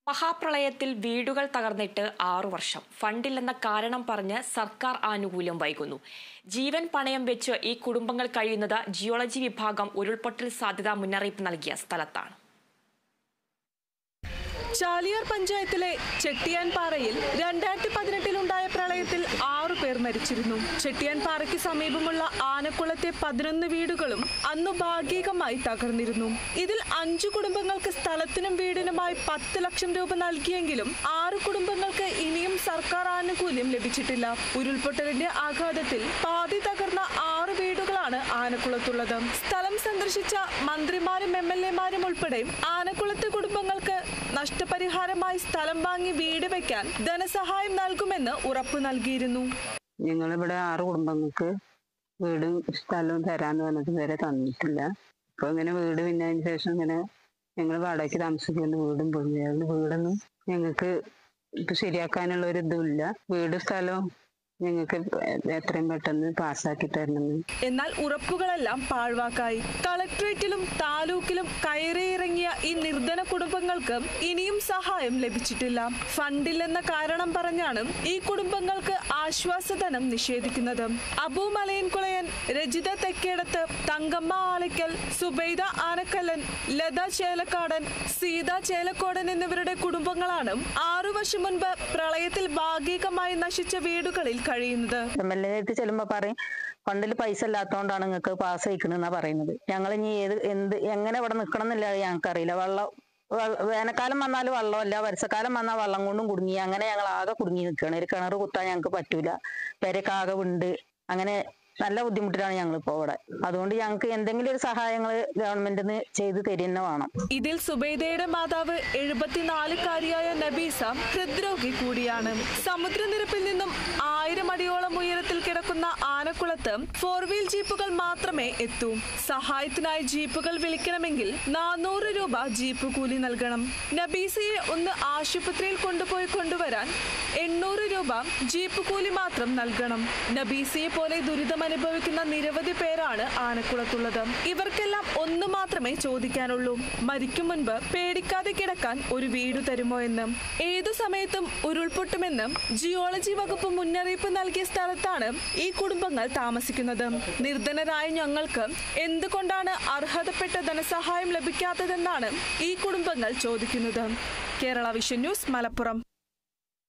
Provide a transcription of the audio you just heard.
മഹാപ്രളയത്തിൽ വീടുകൾ തകർന്നിട്ട് ആറു വർഷം ഫണ്ടില്ലെന്ന കാരണം പറഞ്ഞ് സർക്കാർ ആനുകൂല്യം വൈകുന്നു ജീവൻ പണയം വെച്ച് ഈ കുടുംബങ്ങൾ കഴിയുന്നത് ജിയോളജി വിഭാഗം ഉരുൾപൊട്ടൽ സാധ്യതാ മുന്നറിയിപ്പ് നൽകിയ സ്ഥലത്താണ് ചാലിയാർ പഞ്ചായത്തിലെ ചെട്ടിയാൻപാറയിൽ രണ്ടായിരത്തി പതിനെട്ടിലുണ്ടായ പ്രളയത്തിൽ ആറു പേർ മരിച്ചിരുന്നു ചെട്ടിയാൻപാറയ്ക്ക് സമീപമുള്ള ആനക്കുളത്തെ പതിനൊന്ന് വീടുകളും അന്ന് ഭാഗികമായി തകർന്നിരുന്നു ഇതിൽ അഞ്ചു കുടുംബങ്ങൾക്ക് സ്ഥലത്തിനും വീടിനുമായി പത്ത് ലക്ഷം രൂപ നൽകിയെങ്കിലും ആറ് കുടുംബങ്ങൾക്ക് ഇനിയും സർക്കാർ ആനുകൂല്യം ലഭിച്ചിട്ടില്ല ഉരുൾപൊട്ടലിന്റെ ആഘാതത്തിൽ പാതി തകർന്ന ആറ് വീടുകളാണ് ആനക്കുളത്തുള്ളത് സ്ഥലം സന്ദർശിച്ച മന്ത്രിമാരും എം എൽ എമാരും ഉൾപ്പെടെ ആനക്കുളത്തെ കുടുംബങ്ങൾക്ക് നഷ്ടപരിഹാരമായി സ്ഥലം വാങ്ങി വീട് വെക്കാൻ ധനസഹായം നൽകുമെന്ന് ഉറപ്പു നൽകിയിരുന്നു ഞങ്ങളിവിടെ ആറ് കുടുംബങ്ങൾക്ക് വീടും സ്ഥലവും തരാന്ന് പറഞ്ഞിട്ട് ഇതുവരെ തന്നിട്ടില്ല അപ്പൊ ഇങ്ങനെ വീട് പിന്നെ അതിന് ശേഷം ഇങ്ങനെ ഞങ്ങൾ വാടകയ്ക്ക് താമസിക്കുന്ന വീടും പോയി അതുകൊണ്ട് വീടൊന്നും ഞങ്ങൾക്ക് ഇപ്പൊ ശരിയാക്കാനുള്ള ഒരു ഇതുമില്ല വീട് സ്ഥലവും ഞങ്ങൾക്ക് എത്രയും പെട്ടെന്ന് പാസ്സാക്കി തരണമെന്ന് എന്നാൽ ഉറപ്പുകളെല്ലാം പാഴ്വാക്കായി കളക്ടറേറ്റിലും താലൂക്കിലും കയറിയിറങ്ങിയ ഈ നിർധന കുടുംബങ്ങൾക്ക് ഇനിയും സഹായം ലഭിച്ചിട്ടില്ല ഫണ്ടില്ലെന്ന കാരണം പറഞ്ഞാണ് ഈ കുടുംബങ്ങൾക്ക് ആശ്വാസധനം നിഷേധിക്കുന്നത് അബു മലയൻകുളയൻ രജിത തെക്കേടത്ത് തങ്കമ്മ ആലയ്ക്കൽ സുബൈദ ആനക്കല്ലൻ ലത ചേലക്കാടൻ സീത ചേലക്കോടൻ എന്നിവരുടെ കുടുംബങ്ങളാണ് ആറു വർഷം മുൻപ് പ്രളയത്തിൽ ഭാഗികമായി നശിച്ച വീടുകളിൽ കഴിയുന്നത് എം എൽ എ ആയിട്ട് ചെല്ലുമ്പോ പറയും ഫണ്ടിൽ പൈസ ഇല്ലാത്തതുകൊണ്ടാണ് നിങ്ങൾക്ക് പാസ് അയക്കണെന്നാ പറയുന്നത് ഞങ്ങൾ ഇനി ഏത് എന്ത് എങ്ങനെ ഇവിടെ നിൽക്കണം എന്നില്ല ഞങ്ങൾക്ക് അറിയില്ല വെള്ളം വെള്ള- വേനൽക്കാലം വന്നാൽ വെള്ളമല്ല വർഷക്കാലം വന്നാൽ വെള്ളം കൊണ്ടും കുടുങ്ങി അങ്ങനെ ഞങ്ങൾ ആകെ കുടുങ്ങി നിൽക്കുകയാണ് ഒരു കിണർ കുത്താൻ ഞങ്ങൾക്ക് പറ്റൂല പെരക്ക് ആകെ ഉണ്ട് അങ്ങനെ നല്ല ബുദ്ധിമുട്ടിലാണ് ഞങ്ങൾ ഇപ്പോൾ ഇവിടെ അതുകൊണ്ട് ഞങ്ങൾക്ക് എന്തെങ്കിലും ഒരു സഹായങ്ങൾ ഗവൺമെന്റിന് ചെയ്ത് തരുന്ന വേണം ഇതിൽ സുബൈദയുടെ മാതാവ് എഴുപത്തിനാലുകാരിയായ നബീസ ഹൃദ്രോഗി കൂടിയാണ് സമുദ്രനിരപ്പിൽ നിന്നും ആയിരം അടിയോളം ഉയരത്തിൽ കിടക്കുന്ന ആനക്കുളത്ത് ഫോർ വീൽ ജീപ്പുകൾ മാത്രമേ എത്തൂ സഹായത്തിനായി ജീപ്പുകൾ വിളിക്കണമെങ്കിൽ നാനൂറ് രൂപ ജീപ്പ് കൂലി നൽകണം നബീസയെ ഒന്ന് ആശുപത്രിയിൽ കൊണ്ടുപോയി കൊണ്ടുവരാൻ എണ്ണൂറ് രൂപ ജീപ്പ് കൂലി മാത്രം നൽകണം നബീസയെ പോലെ ദുരിതമനുഭവിക്കുന്ന നിരവധി പേരാണ് ആനക്കുളത്തുള്ളത് ഇവർക്കെല്ലാം ഒന്ന് മാത്രമേ ചോദിക്കാനുള്ളൂ മരിക്കും മുൻപ് പേടിക്കാതെ കിടക്കാൻ ഒരു വീട് തരുമോ എന്ന് ഏതു സമയത്തും ഉരുൾപൊട്ടുമെന്ന് ജിയോളജി വകുപ്പ് മുന്നറിയിപ്പ് നൽകിയ സ്ഥലത്താണ് ഈ കുടുംബങ്ങൾ താമസിക്കുന്നത് നിർധനരായ ഞങ്ങൾക്ക് എന്തുകൊണ്ടാണ് അർഹതപ്പെട്ട ധനസഹായം ലഭിക്കാത്തതെന്നാണ് ഈ കുടുംബങ്ങൾ ചോദിക്കുന്നത് കേരള വിഷൻ ന്യൂസ് മലപ്പുറം